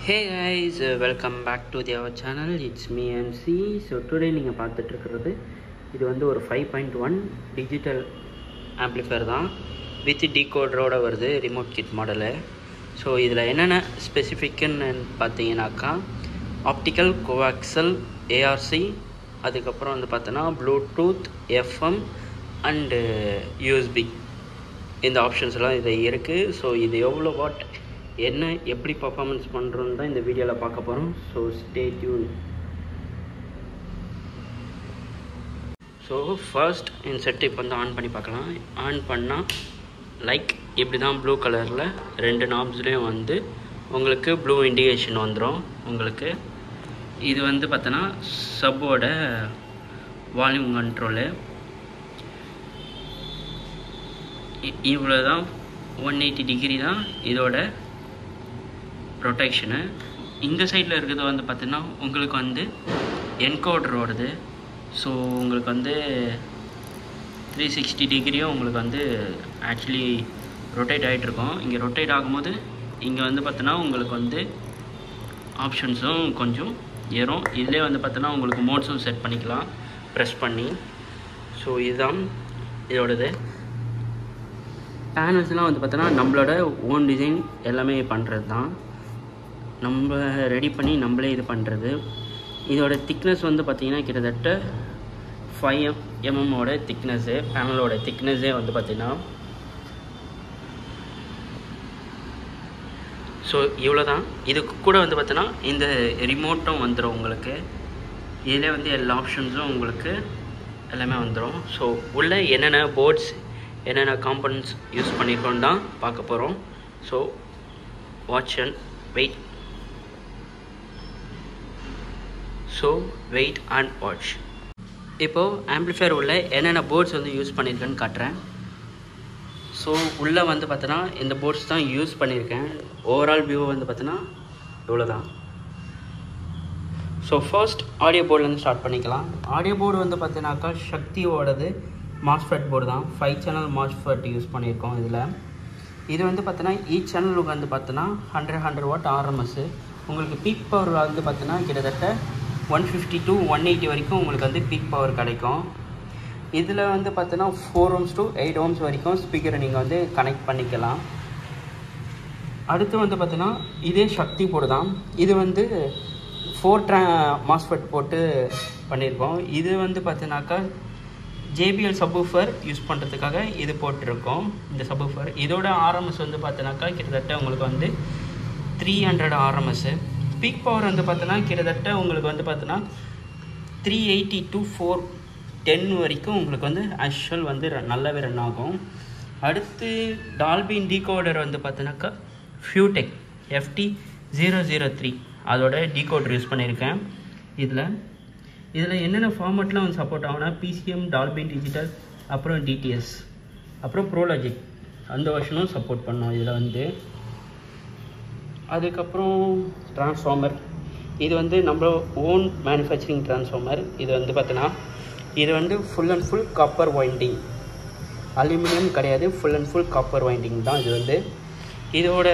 hey guys welcome back to the our channel it's me MC so today நீங்கள் பார்த்துட்ருக்கிறது இது வந்து ஒரு five point one digital amplifier தான் வித் டீகோடரோட வருது ரிமோட் கிட் மாடலு ஸோ இதில் என்னென்ன ஸ்பெசிஃபிக்குன்னு பார்த்தீங்கன்னாக்கா ஆப்டிக்கல் கோவாக்சல் ஏஆர்சி அதுக்கப்புறம் வந்து பார்த்தோன்னா ப்ளூடூத் எஃப்எம் அண்டு யூஎஸ்பி இந்த ஆப்ஷன்ஸ்லாம் இதில் இருக்குது ஸோ இது எவ்வளோ வாட் என்ன எப்படி பர்ஃபார்மன்ஸ் பண்ணுறோன்னு தான் இந்த வீடியோவில் பார்க்க போகிறோம் so stay tuned so first இந்த செட்டப் வந்து ஆன் பண்ணி பார்க்கலாம் ஆன் பண்ணால் லைக் இப்படி தான் ப்ளூ கலரில் ரெண்டு நாப்ஸ்லேயும் வந்து உங்களுக்கு ப்ளூ இண்டிகேஷன் வந்துடும் உங்களுக்கு இது வந்து பார்த்தோன்னா சப்போட வால்யூம் கண்ட்ரோலு இவ்வளோ தான் ஒன் எயிட்டி டிகிரி தான் இதோட ரொட்டேஷனு இந்த சைடில் இருக்கிறது வந்து பார்த்திங்கன்னா உங்களுக்கு வந்து என்கோடர் வருது ஸோ உங்களுக்கு வந்து த்ரீ சிக்ஸ்டி டிகிரியும் உங்களுக்கு வந்து ஆக்சுவலி ரொட்டேட் ஆகிட்ருக்கோம் இங்கே ரொட்டேட் ஆகும்போது இங்கே வந்து பார்த்தோன்னா உங்களுக்கு வந்து ஆப்ஷன்ஸும் கொஞ்சம் ஏறும் இதிலே வந்து பார்த்தோன்னா உங்களுக்கு மோட்ஸும் செட் பண்ணிக்கலாம் ப்ரெஸ் பண்ணி ஸோ இதுதான் இதோடது பேனல்ஸ்லாம் வந்து பார்த்தோன்னா நம்மளோட ஓன் டிசைன் எல்லாமே பண்ணுறது தான் நம்ம ரெடி பண்ணி நம்மளே இது பண்ணுறது இதோட திக்னஸ் வந்து பார்த்திங்கன்னா கிட்டத்தட்ட ஃபைவ் எம் எம்எம்மோட திக்னஸ்ஸு பேனலோட திக்னஸ்ஸே வந்து பார்த்திங்கன்னா ஸோ இவ்வளோ தான் இதுக்கு கூட வந்து பார்த்தோன்னா இந்த ரிமோட்டும் வந்துடும் உங்களுக்கு இதிலே வந்து எல்லா ஆப்ஷன்ஸும் உங்களுக்கு எல்லாமே வந்துடும் ஸோ உள்ளே என்னென்ன போர்ட்ஸ் என்னென்ன காம்பனன்ட்ஸ் யூஸ் பண்ணியிருக்கோன்னு தான் பார்க்க போகிறோம் so watch and wait so wait and watch இப்போது ஆம்ப்ளிஃபையர் உள்ள என்னென்ன போர்ட்ஸ் வந்து யூஸ் பண்ணியிருக்கேன்னு காட்டுறேன் ஸோ உள்ளே வந்து பார்த்தோன்னா இந்த போர்ட்ஸ் தான் யூஸ் பண்ணியிருக்கேன் ஓவரால் வியூ வந்து பார்த்தோன்னா இவ்வளோ தான் ஸோ ஃபர்ஸ்ட் ஆடியோ போர்ட்லேருந்து ஸ்டார்ட் பண்ணிக்கலாம் ஆடியோ போர்டு வந்து பார்த்தீங்கன்னாக்கா சக்தியோடது மாஸ்ஃபெட் போர்டு தான் ஃபைவ் சேனல் மாஸ்ஃபெட் யூஸ் பண்ணியிருக்கோம் இதில் இது வந்து பார்த்தோன்னா ஈச் சேனலுக்கு வந்து பார்த்தோன்னா ஹண்ட்ரட் ஹண்ட்ரட் வாட் ஆர்எம்எஸ்ஸு உங்களுக்கு பீக் பவர் வந்து பார்த்தோன்னா கிட்டத்தட்ட one fifty to one eighty வரைக்கும் உங்களுக்கு வந்து பீக் பவர் கிடைக்கும் இதில் வந்து பார்த்தோன்னா four ohms to eight ohms வரைக்கும் ஸ்பீக்கரை நீங்கள் வந்து கனெக்ட் பண்ணிக்கலாம் அடுத்து வந்து பார்த்தோன்னா இதே சக்தி போர்டு தான் இது வந்து ஃபோர் ட்ரா மாஸ்ஃபெட் போட்டு பண்ணியிருக்கோம் இது வந்து பார்த்தீங்கன்னாக்கா ஜேபிஎல் சப்வூஃபர் யூஸ் பண்ணுறதுக்காக இது போட்டிருக்கோம் இந்த சப்வூஃபர் இதோட ஆர்எம்எஸ் வந்து பார்த்தீங்கன்னாக்கா கிட்டத்தட்ட உங்களுக்கு வந்து three hundred RMS peak power வந்து பார்த்தோன்னா கிட்டத்தட்ட உங்களுக்கு வந்து பார்த்தோன்னா three eighty to four ten வரைக்கும் உங்களுக்கு வந்து ஆக்சுவல் வந்து நல்லாவே ரன் ஆகும் அடுத்து டால்பின் டீகோடர் வந்து பார்த்தோன்னாக்கா ஃபியூடெக் எஃப்டி ஜீரோ ஜீரோ த்ரீ அதோட டீகோடர் யூஸ் பண்ணியிருக்கேன் இதில் இதில் என்னென்ன ஃபார்மேட்லாம் வந்து சப்போர்ட் ஆகும்னா பிசிஎம் டால்பின் டிஜிட்டல் அப்புறம் டிடிஎஸ் அப்புறம் ப்ரோலாஜிக் அந்த வருஷனும் சப்போர்ட் பண்ணோம் இதில் வந்து அதுக்கப்புறம் ட்ரான்ஸ்ஃபார்மர் இது வந்து நம்ம ஓன் மேனுஃபேக்சரிங் ட்ரான்ஸ்ஃபார்மர் இது வந்து பார்த்தோன்னா இது வந்து full and full copper winding aluminium கிடையாது full and full copper winding தான் இது வந்து இதோட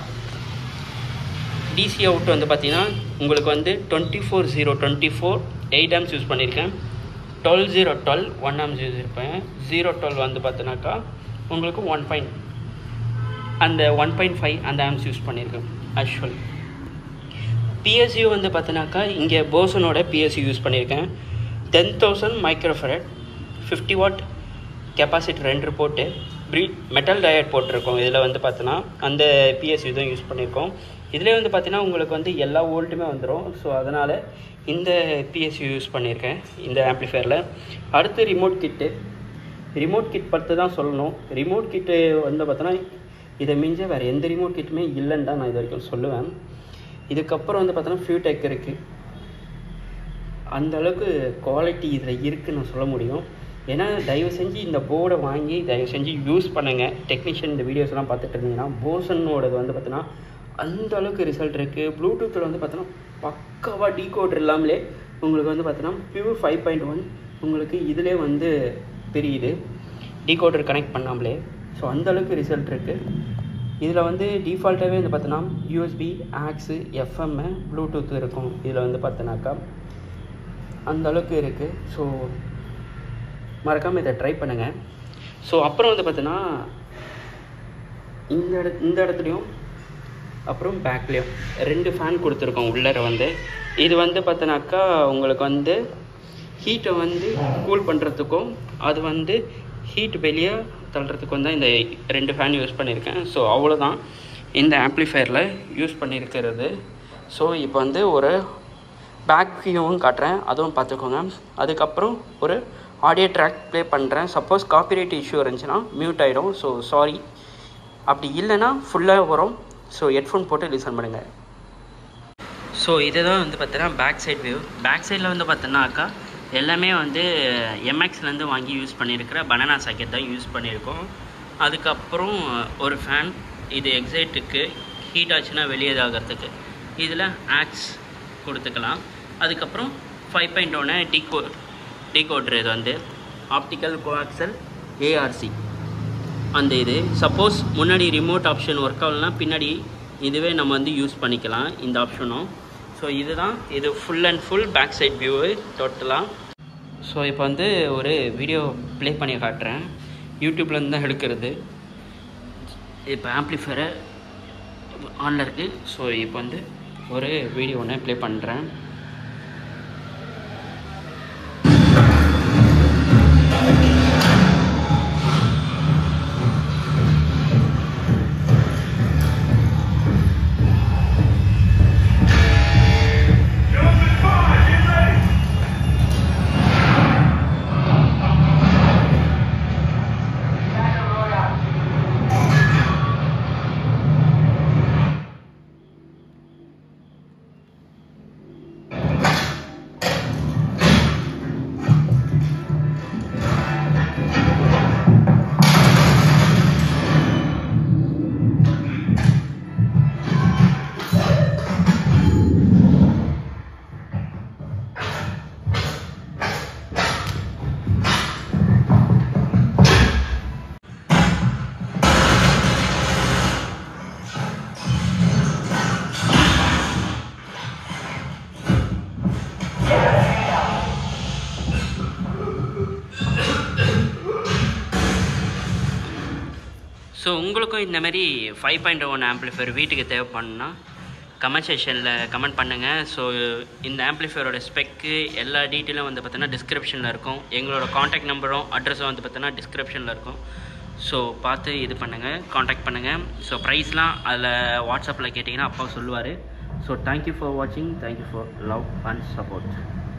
டிசி அவுட் வந்து பார்த்தீங்கன்னா உங்களுக்கு வந்து twenty four zero twenty four eight amps use பண்ணியிருக்கேன் twelve zero twelve one amps use இருப்பேன் ஜீரோ டுவெல் வந்து பார்த்தீங்கன்னாக்கா உங்களுக்கு ஒன் பாயிண்ட் அந்த ஒன் பாயிண்ட் ஃபைவ் அந்த ஆம்ஸ் யூஸ் பண்ணியிருக்கேன் ஆக்சுவல் பிஎஸ்யூ வந்து பார்த்தீங்கன்னாக்கா இங்கே போசனோட பிஎஸ்யூ யூஸ் பண்ணியிருக்கேன் ten thousand microfarad fifty watt capacity ரெண்டு போட்டு ப்ரீ மெட்டல் டயட் போட்டிருக்கோம் இதில் வந்து பார்த்தோன்னா அந்த பிஎஸ்யூ தான் யூஸ் பண்ணியிருக்கோம் இதில் வந்து பார்த்தீங்கன்னா உங்களுக்கு வந்து எல்லா வோல்ட்டுமே வந்துடும் ஸோ அதனால் இந்த பிஎஸ்யூ யூஸ் பண்ணியிருக்கேன் இந்த ஆம்ப்ளிஃபையரில் அடுத்து ரிமோட் கிட்டு ரிமோட் கிட் பற்றி தான் சொல்லணும் ரிமோட் கிட்டு வந்து பார்த்தோன்னா இதை மிஞ்ச வேறு எந்த ரிமோட் கிட்டுமே இல்லைன்னு தான் நான் இது வரைக்கும் சொல்லுவேன் இதுக்கப்புறம் வந்து பார்த்தோன்னா ஃபியூடெக் இருக்குது அந்த அளவுக்கு குவாலிட்டி இதில் இருக்குதுன்னு நான் சொல்ல முடியும் ஏன்னா தயவு செஞ்சு இந்த போர்டை வாங்கி தயவு செஞ்சு யூஸ் பண்ணுங்கள் டெக்னீஷியன் இந்த வீடியோஸ்லாம் பார்த்துட்டு இருந்தீங்கன்னா போசனோடது வந்து பார்த்தோன்னா அந்த அளவுக்கு ரிசல்ட் இருக்குது ப்ளூடூத்தில் வந்து பார்த்தோன்னா பக்காவாக டீகோடர் இல்லாமலே உங்களுக்கு வந்து பார்த்தோன்னா பியூர் ஃபைவ் பாயிண்ட் ஒன் உங்களுக்கு இதிலே வந்து தெரியுது டீகோடர் கனெக்ட் பண்ணாமலே ஸோ அந்தளவுக்கு ரிசல்ட் இருக்குது இதில் வந்து டிஃபால்ட்டாகவே வந்து பார்த்தோன்னா யூஎஸ்பி ஆக்ஸு எஃப்எம்மு ப்ளூடூத் இருக்கும் இதில் வந்து பார்த்தோன்னாக்கா அந்த அளவுக்கு இருக்குது ஸோ மறக்காமல் இதை ட்ரை பண்ணுங்கள் ஸோ அப்புறம் வந்து பார்த்தோன்னா இந்த இட இந்த இடத்துலையும் அப்புறம் பேக்லேயும் ரெண்டு ஃபேன் கொடுத்துருக்கோம் உள்ளர வந்து இது வந்து பார்த்தோன்னாக்கா உங்களுக்கு வந்து ஹீட்டை வந்து கூல் பண்ணுறதுக்கும் அது வந்து ஹீட் வெளியே தள்ளுறதுக்கும் தான் இந்த ரெண்டு ஃபேன் யூஸ் பண்ணியிருக்கேன் ஸோ அவ்வளோதான் இந்த ஆம்ப்ளிஃபையரில் யூஸ் பண்ணியிருக்கிறது ஸோ இப்போ வந்து ஒரு பேக் வியூவும் காட்டுறேன் அதுவும் பார்த்துக்கோங்க அதுக்கப்புறம் ஒரு ஆடியோ ட்ராக் ப்ளே பண்ணுறேன் சப்போஸ் காப்பிரைட் இஷ்யூ இருந்துச்சுன்னா மியூட் ஆகிடும் ஸோ சாரி அப்படி இல்லைன்னா ஃபுல்லாக வரும் ஸோ ஹெட்ஃபோன் போட்டு லிசன் பண்ணுங்கள் ஸோ இதுதான் வந்து பார்த்தீங்கன்னா பேக் சைட் வியூ பேக் சைடில் வந்து பார்த்தோன்னாக்கா எல்லாமே வந்து எம்எக்ஸ்லேருந்து வாங்கி யூஸ் பண்ணியிருக்கிற பனானா சாக்கெட் தான் யூஸ் பண்ணியிருக்கோம் அதுக்கப்புறம் ஒரு ஃபேன் இது எக்ஸைட்டுக்கு ஹீட் ஆச்சுன்னா வெளியே ஆகிறதுக்கு இதில் ஆக்ஸ் கொடுத்துக்கலாம் அதுக்கப்புறம் ஃபைவ் பாயிண்ட் ஒன்று டிகோ டிகோட்ரு இது வந்து ஆப்டிக்கல் கோஆக்சல் ஏஆர்சி அந்த இது சப்போஸ் முன்னாடி ரிமோட் ஆப்ஷன் ஒர்க் ஆகலனா பின்னாடி இதுவே நம்ம வந்து யூஸ் பண்ணிக்கலாம் இந்த ஆப்ஷனும் ஸோ இதுதான் இது full and full back side view டோட்டலாக ஸோ இப்போ வந்து ஒரு வீடியோ ப்ளே பண்ணி காட்டுறேன் யூடியூப்லேருந்து தான் எடுக்கிறது இப்போ ஆம்ப்ளிஃபையரை ஆனில் இருக்குது ஸோ இப்போ வந்து ஒரு வீடியோ ஒன்று ப்ளே பண்ணுறேன் ஸோ உங்களுக்கும் இந்த மாதிரி ஃபைவ் பாயிண்ட் ஒன் ஆம்ப்ளிஃபையர் வீட்டுக்கு தேவைப்படுனா கமெண்ட் செஷனில் கமெண்ட் பண்ணுங்கள் ஸோ இந்த ஆம்ப்ளிஃபையரோட ஸ்பெக்கு எல்லா டீட்டெயிலும் வந்து பார்த்தீங்கன்னா டிஸ்கிரிப்ஷனில் இருக்கும் எங்களோட காண்டாக்ட் நம்பரும் அட்ரஸும் வந்து பார்த்தீங்கன்னா டிஸ்கிரிப்ஷனில் இருக்கும் ஸோ பார்த்து இது பண்ணுங்கள் காண்டாக்ட் பண்ணுங்கள் ஸோ ப்ரைஸ்லாம் அதில் வாட்ஸ்அப்பில் கேட்டிங்கன்னா அப்பா சொல்லுவார் ஸோ தேங்க்யூ ஃபார் வாட்சிங் thank you for love and support